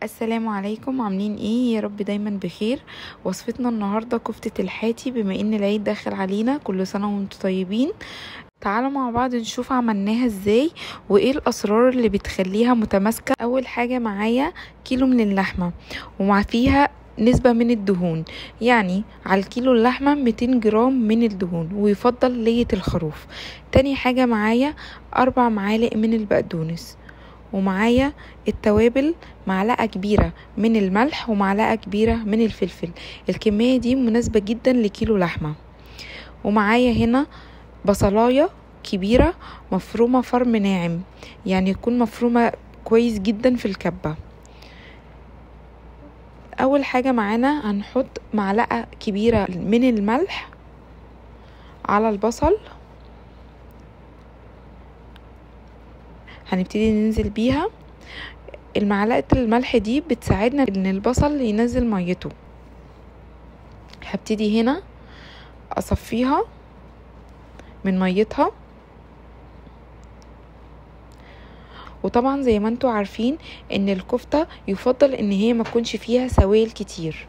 السلام عليكم عاملين ايه يا رب دايما بخير وصفتنا النهارده كفتة الحاتي بما ان العيد داخل علينا كل سنة وانتم طيبين تعالوا مع بعض نشوف عملناها ازاي وايه الاسرار اللي بتخليها متماسكة اول حاجة معايا كيلو من اللحمة ومع فيها نسبة من الدهون يعني على الكيلو اللحمة 200 جرام من الدهون ويفضل لية الخروف تاني حاجة معايا أربع معالق من البقدونس ومعايا التوابل معلقة كبيرة من الملح ومعلقة كبيرة من الفلفل الكمية دي مناسبة جدا لكيلو لحمة ومعايا هنا بصلاية كبيرة مفرومة فرم ناعم يعني يكون مفرومة كويس جدا في الكبة اول حاجة معانا هنحط معلقة كبيرة من الملح على البصل هنبتدي ننزل بيها المعلقة الملح دي بتساعدنا ان البصل ينزل ميته هبتدي هنا اصفيها من ميتها وطبعا زي ما انتوا عارفين ان الكفتة يفضل ان هي ما تكونش فيها سوائل كتير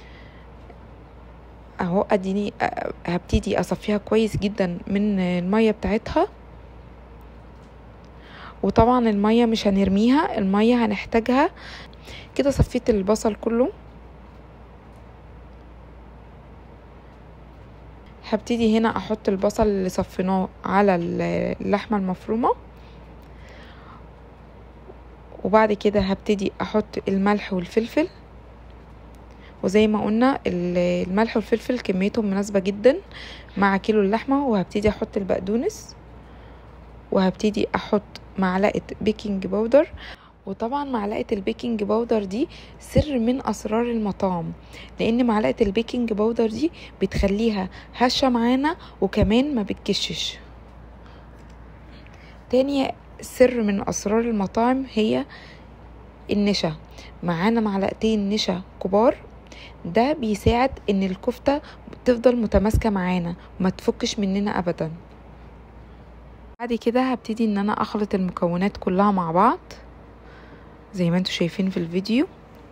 اهو اديني هبتدي اصفيها كويس جدا من المية بتاعتها وطبعا المية مش هنرميها المية هنحتاجها كده صفيت البصل كله هبتدي هنا احط البصل اللي صفيناه على اللحمة المفرومة وبعد كده هبتدي احط الملح والفلفل وزي ما قلنا الملح والفلفل كميتهم مناسبة جدا مع كيلو اللحمة وهبتدي احط البقدونس وهبتدي احط معلقة بيكنج باودر وطبعا معلقة البيكنج باودر دي سر من اسرار المطاعم لان معلقة البيكنج باودر دي بتخليها هشة معانا وكمان ما بتكشش تاني سر من اسرار المطاعم هي النشا معانا معلقتين نشا كبار ده بيساعد ان الكفتة تفضل متماسكة معانا وما تفكش مننا ابدا بعد كده هبتدي ان انا اخلط المكونات كلها مع بعض زي ما انتوا شايفين في الفيديو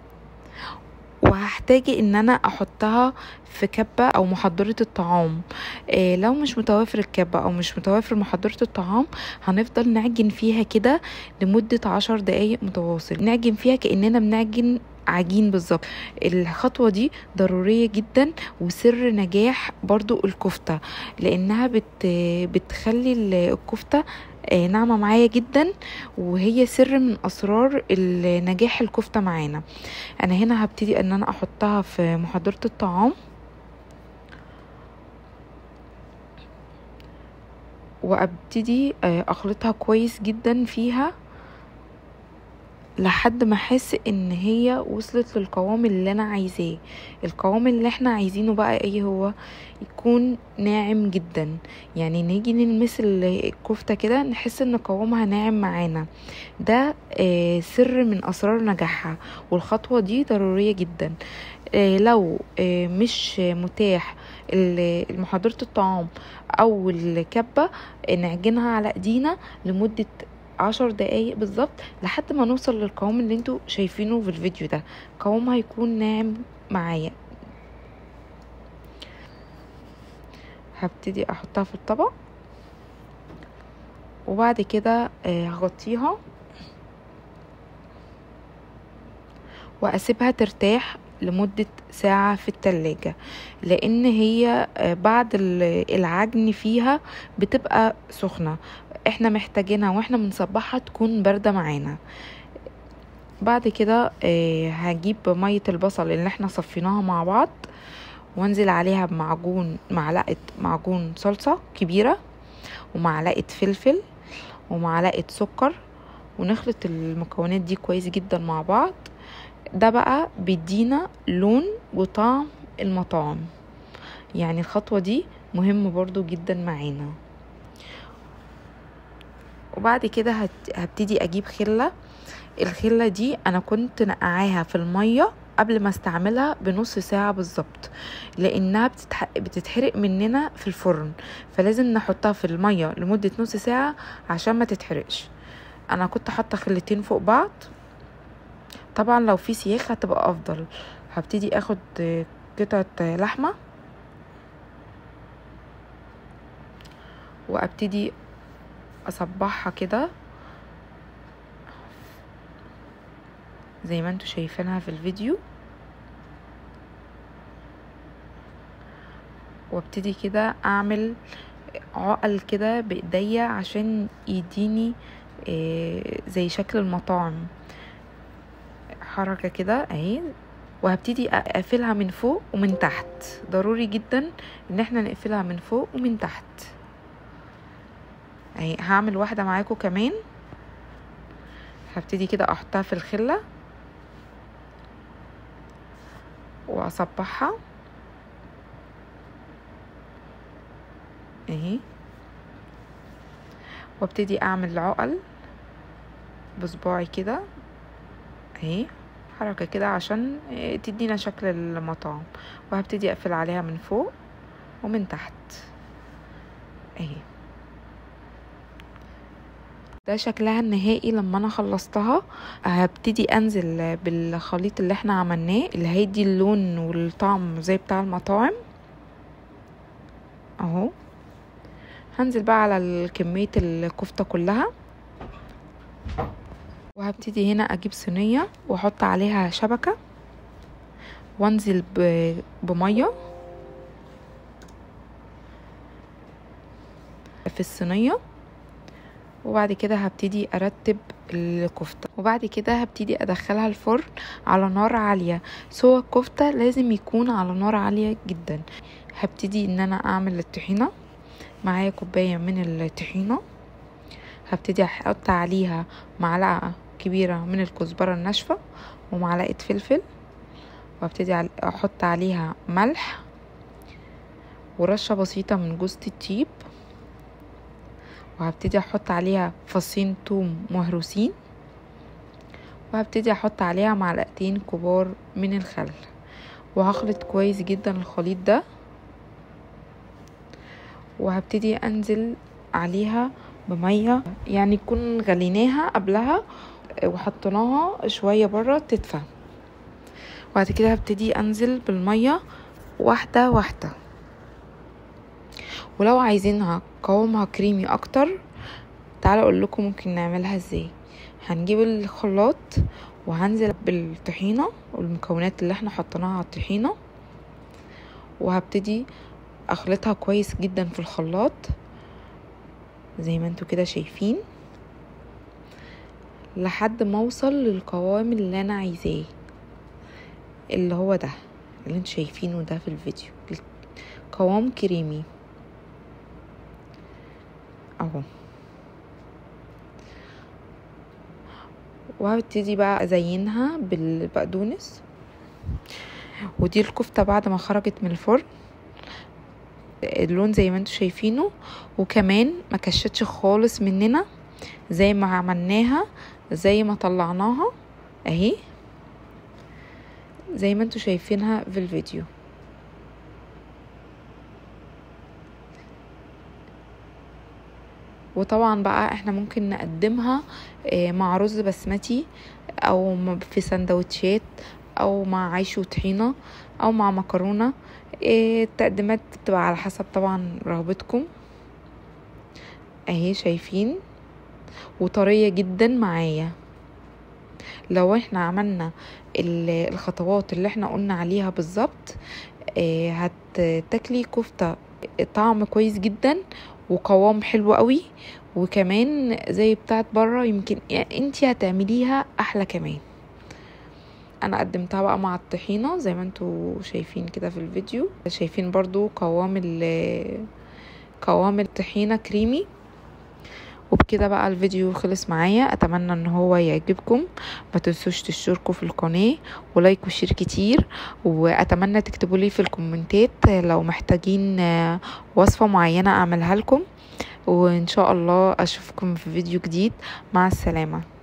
وهحتاج ان انا احطها في كبة او محضرة الطعام إيه لو مش متوافر الكبة او مش متوافر محضرة الطعام هنفضل نعجن فيها كده لمدة عشر دقايق متواصل نعجن فيها كأننا بنعجن عجين بالظبط الخطوة دي ضرورية جدا وسر نجاح برضو الكفتة لانها بت بتخلي الكفتة ناعمة معايا جدا وهي سر من اسرار نجاح الكفتة معانا انا هنا هبتدي ان انا احطها في محضرة الطعام وابتدي اخلطها كويس جدا فيها لحد ما احس ان هي وصلت للقوام اللي انا عايزاه القوام اللي احنا عايزينه بقى ايه هو يكون ناعم جدا يعني نيجي نلمس الكفته كده نحس ان قوامها ناعم معانا ده آه سر من اسرار نجاحها والخطوه دي ضروريه جدا آه لو آه مش متاح محضره الطعام او الكبه نعجنها على ايدينا لمده عشر دقايق بالظبط لحد ما نوصل للقوام اللي انتوا شايفينه في الفيديو ده قوامها هيكون ناعم معايا هبتدي احطها في الطبق وبعد كده هغطيها واسيبها ترتاح لمدة ساعة في التلاجة لان هي بعد العجن فيها بتبقى سخنة احنا محتاجينها واحنا بنصبحها تكون باردة معانا بعد كده اه هجيب مية البصل اللي احنا صفيناها مع بعض وانزل عليها بمعجون معلقة معجون صلصة كبيرة ومعلقة فلفل ومعلقة سكر ونخلط المكونات دي كويس جدا مع بعض ده بقى بيدينا لون وطعم المطاعم يعني الخطوة دي مهم برضو جدا معانا وبعد كده هبتدي اجيب خله الخله دي انا كنت نقعاها في الميه قبل ما استعملها بنص ساعة بالظبط لانها بتتح... بتتحرق مننا في الفرن فلازم نحطها في المية لمدة نص ساعة عشان ما تتحرقش انا كنت حاطة خلتين فوق بعض طبعا لو في سياخ هتبقى افضل هبتدي اخد قطعة لحمة وابتدي اصبعها كده زي ما انتوا شايفينها في الفيديو وابتدي كده اعمل عقل كده بايديا عشان يديني إيه زي شكل المطاعم حركة كده اهي وهبتدي اقفلها من فوق ومن تحت ضروري جدا ان احنا نقفلها من فوق ومن تحت اهي هعمل واحدة معاكم كمان هبتدي كده احطها في الخلة واصبعها اهي وابتدي اعمل عقل بصباعي كده اهي حركة كده عشان تدينا شكل المطعم وهبتدي اقفل عليها من فوق ومن تحت اهي ده شكلها النهائي لما انا خلصتها هبتدي انزل بالخليط اللي احنا عملناه اللي هيدي اللون والطعم زي بتاع المطاعم اهو هنزل بقى على كمية الكفتة كلها وهبتدي هنا اجيب صينية واحط عليها شبكة وانزل بمية في الصينية وبعد كده هبتدي ارتب الكفتة وبعد كده هبتدي ادخلها الفرن على نار عالية سوى الكفتة لازم يكون على نار عالية جدا هبتدي ان انا اعمل الطحينة معايا كوباية من الطحينة هبتدي احط عليها معلقة كبيرة من الكزبرة الناشفة ومعلقة فلفل وابتدي احط عليها ملح ورشة بسيطة من جوز الطيب وهبتدي احط عليها فصين توم مهروسين وهبتدي احط عليها معلقتين كبار من الخل وهخلط كويس جدا الخليط ده وهبتدي انزل عليها بمية يعني نكون غليناها قبلها وحطيناها شوية برا تدفى وبعد كده هبتدي انزل بالمية واحدة واحدة ولو عايزينها قوامها كريمي اكتر تعالوا اقول لكم ممكن نعملها ازاي هنجيب الخلاط وهنزل بالطحينة والمكونات اللي احنا حطيناها على الطحينة وهبتدي اخلطها كويس جدا في الخلاط زي ما انتوا كده شايفين لحد ما اوصل للقوام اللي انا عايزاه اللي هو ده اللي انتوا شايفينه ده في الفيديو قوام كريمي اهو وهبتدي بقى ازينها بالبقدونس ودي الكفتة بعد ما خرجت من الفرن اللون زي ما انتوا شايفينه وكمان ما كشتش خالص مننا زي ما عملناها زي ما طلعناها اهي زي ما انتوا شايفينها في الفيديو وطبعا بقى احنا ممكن نقدمها مع رز بسمتي او في سندوتشات او مع عيش وطحينه او مع مكرونه التقديمات بتبقى على حسب طبعا رغبتكم اهي شايفين وطريه جدا معايا لو احنا عملنا الخطوات اللي احنا قلنا عليها بالظبط هتاكلي كفته طعم كويس جدا وقوام حلو قوي وكمان زي بتاعت بره يمكن يعني انتي هتعمليها احلى كمان انا قدمتها بقى مع الطحينة زي ما انتوا شايفين كده في الفيديو شايفين برضو قوام قوام الطحينة كريمي وبكده بقى الفيديو خلص معايا اتمنى ان هو يعجبكم ما تنسوش تشتركوا في القناة ولايك وشير كتير واتمنى تكتبوا لي في الكومنتات لو محتاجين وصفة معينة اعملها لكم وان شاء الله اشوفكم في فيديو جديد مع السلامه